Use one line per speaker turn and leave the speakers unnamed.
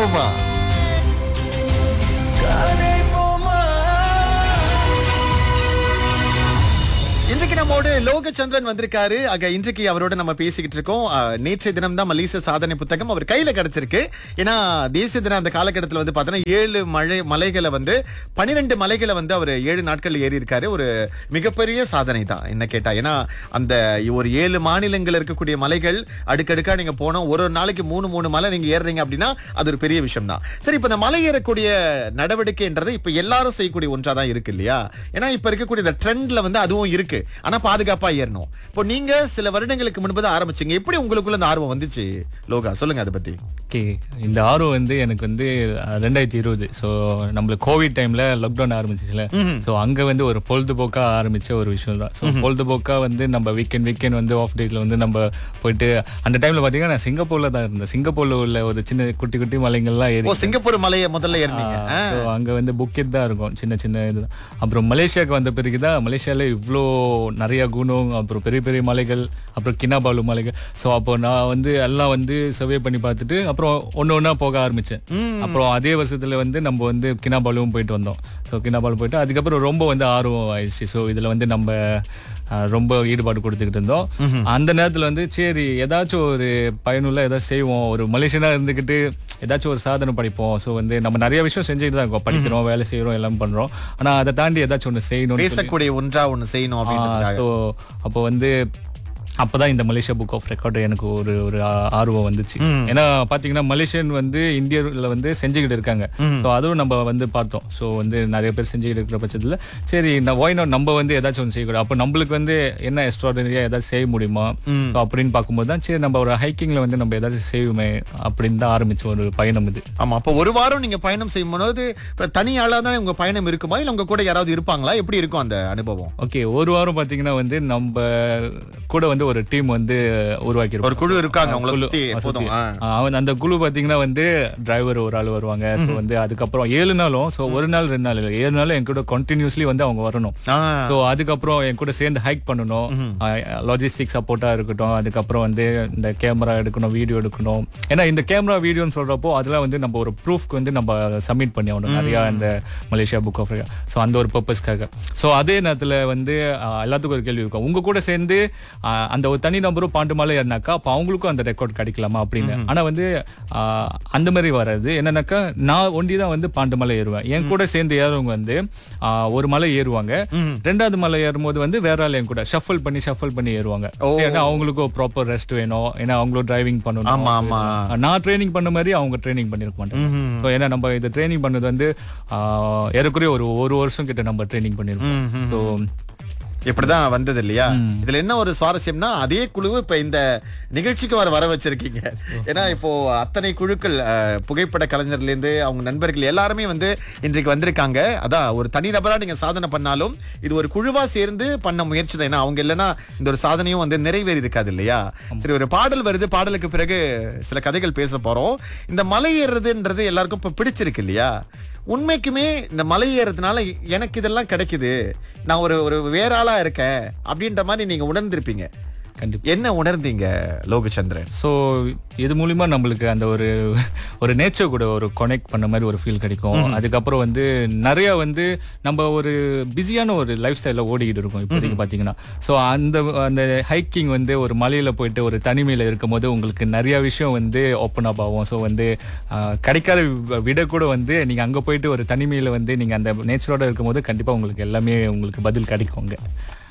போமா இன்றைக்கு நம்மோடு லோகச்சந்திரன் வந்திருக்காரு ஆக இன்றைக்கு அவரோட நம்ம பேசிக்கிட்டு இருக்கோம் அஹ், நேற்றைய தினம் தான் மலேசிய சாதனை புத்தகம் அவர் கையில கிடைச்சிருக்கு ஏன்னா தேசிய தினம் அந்த காலகட்டத்தில் வந்து பார்த்தீங்கன்னா ஏழு மழை மலைகளை வந்து பனிரெண்டு மலைகளை வந்து அவர் ஏழு நாட்கள் ஏறி இருக்காரு ஒரு மிகப்பெரிய சாதனை தான் என்ன கேட்டா ஏன்னா அந்த ஒரு ஏழு மாநிலங்கள் இருக்கக்கூடிய மலைகள் அடுக்கடுக்கா நீங்க போனோம் ஒரு ஒரு நாளைக்கு மூணு மூணு மலை நீங்க ஏறுறீங்க அப்படின்னா அது ஒரு பெரிய விஷயம் தான் சரி இப்ப இந்த மலை ஏறக்கூடிய நடவடிக்கைன்றது இப்ப எல்லாரும் செய்யக்கூடிய ஒன்றா தான் இருக்கு இல்லையா ஏன்னா இப்ப இருக்கக்கூடிய இந்த ட்ரெண்ட்ல வந்து அதுவும் இருக்கு ஆனா பாதுகாப்பா ஏறணும் இப்போ நீங்க சில வருடங்களுக்கு முன்பு தான் ஆரம்பிச்சீங்க எப்படி உங்களுக்குள்ள இந்த ஆர்வம் வந்துச்சு லோகா சொல்லுங்க அதை பத்தி
ஓகே இந்த ஆர்வம் வந்து எனக்கு வந்து அஹ், ரெண்டாயிரத்தி இருபது ஸோ நம்மளுக்கு கோவிட் டைம்ல லாக்டவுன் ஆரம்பிச்சிச்சுல ஸோ அங்க வந்து ஒரு பொழுதுபோக்கா ஆரம்பிச்ச ஒரு விஷயம் தான் ஸோ பொழுதுபோக்கா வந்து நம்ம வீக்கெண்ட் வீக்கெண்ட் வந்து ஆஃப் டேஸ்ல வந்து நம்ம போயிட்டு அந்த டைம்ல பாத்தீங்கன்னா நான் சிங்கப்பூர்ல தான் இருந்தேன் சிங்கப்பூர்ல உள்ள ஒரு சின்ன குட்டி குட்டி மலைங்கள்லாம் ஏறி
ஓ சிங்கப்பூர் மலையை முதல்ல ஏறினீங்க ஆ.
So, அங்க வந்து புக்கெட் தான் இருக்கும் சின்ன சின்ன இது அப்புறம் மலேசியாவுக்கு வந்த பிறகுதான் மலேசியால இவ்வளோ நிறைய குணம் அப்புறம் பெரிய பெரிய மலைகள் அப்புறம் கினாபாலு மலைகள் ஸோ அப்போ நான் வந்து எல்லாம் வந்து சர்வே பண்ணி பார்த்துட்டு அப்புறம் ஒன்று ஒன்றா போக ஆரம்பிச்சேன் அப்புறம் அதே வருஷத்துல வந்து நம்ம வந்து கினாபாலுவும் போயிட்டு வந்தோம் ஸோ கினாபாலு போயிட்டு அதுக்கப்புறம் ரொம்ப வந்து ஆர்வம் ஆயிடுச்சு ஸோ இதுல வந்து நம்ம அஹ், ரொம்ப ஈடுபாடு கொடுத்துக்கிட்டு இருந்தோம் அந்த நேரத்துல வந்து சரி ஏதாச்சும் ஒரு பயனுள்ள ஏதாச்சும் செய்வோம் ஒரு மலேசியனா இருந்துக்கிட்டு ஏதாச்சும் ஒரு சாதனை படிப்போம் ஸோ வந்து நம்ம நிறைய விஷயம் செஞ்சுட்டு தான் இருக்கோம் படிக்கிறோம் வேலை செய்யறோம் எல்லாம் பண்றோம் ஆனா அதை தாண்டி ஏதாச்சும் ஒன்று செய்யணும்
பேசக்கூடிய ஒன்றா ஒண்ணு செய்யணும் அப்படின்றதுக்காக
ஸோ அப்போ வந்து அப்பதான் இந்த மலேசியா புக் ஆஃப் ரெக்கார்ட் எனக்கு ஒரு ஒரு ஆ- ஆர்வம் வந்துச்சு ஏன்னா பாத்தீங்கன்னா மலேசியன் வந்து இந்தியாவில் வந்து செஞ்சுக்கிட்டு இருக்காங்க ஸோ அதுவும் நம்ம வந்து பார்த்தோம் ஸோ வந்து நிறைய பேர் செஞ்சுக்கிட்டு இருக்கிற பட்சத்துல சரி நான் ஒய் நாட் நம்ம வந்து ஏதாச்சும் ஒன்று செய்யக்கூடாது அப்போ நம்மளுக்கு வந்து என்ன எக்ஸ்ட்ராடனரியா ஏதாச்சும் செய்ய முடியுமா So அப்படின்னு பார்க்கும்போது தான் சரி நம்ம ஒரு ஹைக்கிங்ல வந்து நம்ம ஏதாச்சும் செய்வோமே அப்படின்னு தான் ஆரம்பிச்ச ஒரு பயணம் இது
ஆமா அப்போ ஒரு வாரம் நீங்க பயணம் செய்யும் போது இப்ப தனி ஆளா தான் உங்க பயணம் இருக்குமா இல்ல உங்க கூட யாராவது இருப்பாங்களா எப்படி இருக்கும் அந்த அனுபவம்
ஓகே ஒரு வாரம் பாத்தீங்கன்னா வந்து நம்ம கூட வந்து ஒரு டீம் வந்து உருவாக்கி
ஒரு குழு இருக்காங்க உங்களை
குழு,
சுத்தி
ஆ,
எப்போதும்
சுத்தி.
ஆ.
ஆ, அவன் அந்த குழு பாத்தீங்கன்னா வந்து டிரைவர் ஒரு ஆள் வருவாங்க ஸோ வந்து அதுக்கப்புறம் ஏழு நாளும் ஸோ ஒரு நாள் ரெண்டு நாள் இல்லை ஏழு நாள் என் கூட கண்டினியூஸ்லி வந்து அவங்க வரணும்
ஆ.
ஸோ அதுக்கப்புறம் என் கூட சேர்ந்து ஹைக் பண்ணணும் லாஜிஸ்டிக் சப்போர்ட்டா இருக்கட்டும் அதுக்கப்புறம் வந்து இந்த கேமரா எடுக்கணும் வீடியோ எடுக்கணும் ஏன்னா இந்த கேமரா வீடியோன்னு சொல்றப்போ அதெல்லாம் வந்து நம்ம ஒரு ப்ரூஃப்க்கு வந்து நம்ம சப்மிட் பண்ணி ஆகணும் நிறைய இந்த மலேசியா புக் ஆஃப் ஸோ அந்த ஒரு பர்பஸ்க்காக ஸோ அதே நேரத்தில் வந்து ஆ, எல்லாத்துக்கும் ஒரு கேள்வி இருக்கும் உங்க கூட சேர்ந்து ஆ, அந்த ஒரு தனி நம்பரும் பாண்டு மலை ஏறினாக்கா அப்போ அவங்களுக்கும் அந்த ரெக்கார்ட் கிடைக்கலாமா அப்படின்னு ஆனா வந்து ஆ, அந்த மாதிரி வராது என்னன்னாக்கா நான் ஒண்டி தான் வந்து பாண்டு மலை ஏறுவேன் என் கூட சேர்ந்து ஏறவங்க வந்து ஆ, ஒரு மலை ஏறுவாங்க ரெண்டாவது மலை ஏறும்போது வந்து வேற ஆள் என் கூட ஷஃபல் பண்ணி ஷஃபல் பண்ணி ஏறுவாங்க ஏன்னா அவங்களுக்கும் ப்ராப்பர் ரெஸ்ட் வேணும் ஏன்னா அவங்களும் டிரைவிங் பண்ணணும்
ஆமா ஆமா
நான் ட்ரைனிங் பண்ண மாதிரி அவங்க ட்ரைனிங் பண்ணிருக்க மாட்டாங்க ஸோ ஏன்னா நம்ம இது ட்ரைனிங் பண்ணது வந்து ஆஹ், ஏறக்குறைய ஒரு ஒரு வருஷம் கிட்ட நம்ம ட்ரைனிங் பண்ணிருக்கோம் ஸோ
இப்படிதான் வந்தது இல்லையா இதுல என்ன ஒரு சுவாரஸ்யம்னா அதே குழு இப்ப இந்த நிகழ்ச்சிக்கு வர வர வச்சிருக்கீங்க ஏன்னா இப்போ அத்தனை குழுக்கள் அஹ், புகைப்பட கலைஞர்ல இருந்து அவங்க நண்பர்கள் எல்லாருமே வந்து இன்றைக்கு வந்திருக்காங்க அதான் ஒரு தனி நபரா நீங்க சாதனை பண்ணாலும் இது ஒரு குழுவா சேர்ந்து பண்ண முயற்சி தான் ஏன்னா அவங்க இல்லைன்னா இந்த ஒரு சாதனையும் வந்து நிறைவேறி இருக்காது இல்லையா சரி ஒரு பாடல் வருது பாடலுக்கு பிறகு சில கதைகள் பேச போறோம் இந்த மலை ஏறுறதுன்றது எல்லாருக்கும் இப்ப பிடிச்சிருக்கு இல்லையா உண்மைக்குமே இந்த மலை ஏறதுனால எனக்கு இதெல்லாம் கிடைக்குது நான் ஒரு ஒரு வேற ஆளா இருக்கேன் அப்படின்ற மாதிரி நீங்க உணர்ந்திருப்பீங்க
கண்டிப்பா
என்ன உணர்ந்தீங்க லோகச்சந்திரன்
ஸோ இது மூலியமா நம்மளுக்கு அந்த ஒரு ஒரு நேச்சர் கூட ஒரு கனெக்ட் பண்ண மாதிரி ஒரு ஃபீல் கிடைக்கும் அதுக்கப்புறம் வந்து நிறைய வந்து நம்ம ஒரு பிஸியான ஒரு லைஃப் ஸ்டைல ஓடிக்கிட்டு இருக்கோம் இப்போதைக்கு பாத்தீங்கன்னா ஸோ அந்த அந்த ஹைக்கிங் வந்து ஒரு மலையில போயிட்டு ஒரு தனிமையில இருக்கும் போது உங்களுக்கு நிறைய விஷயம் வந்து ஓப்பன் அப் ஆகும் ஸோ வந்து ஆஹ், கிடைக்காத வி- விட கூட வந்து நீங்க அங்க போயிட்டு ஒரு தனிமையில வந்து நீங்க அந்த நேச்சரோட இருக்கும்போது கண்டிப்பா உங்களுக்கு எல்லாமே உங்களுக்கு பதில் கிடைக்கும் அங்க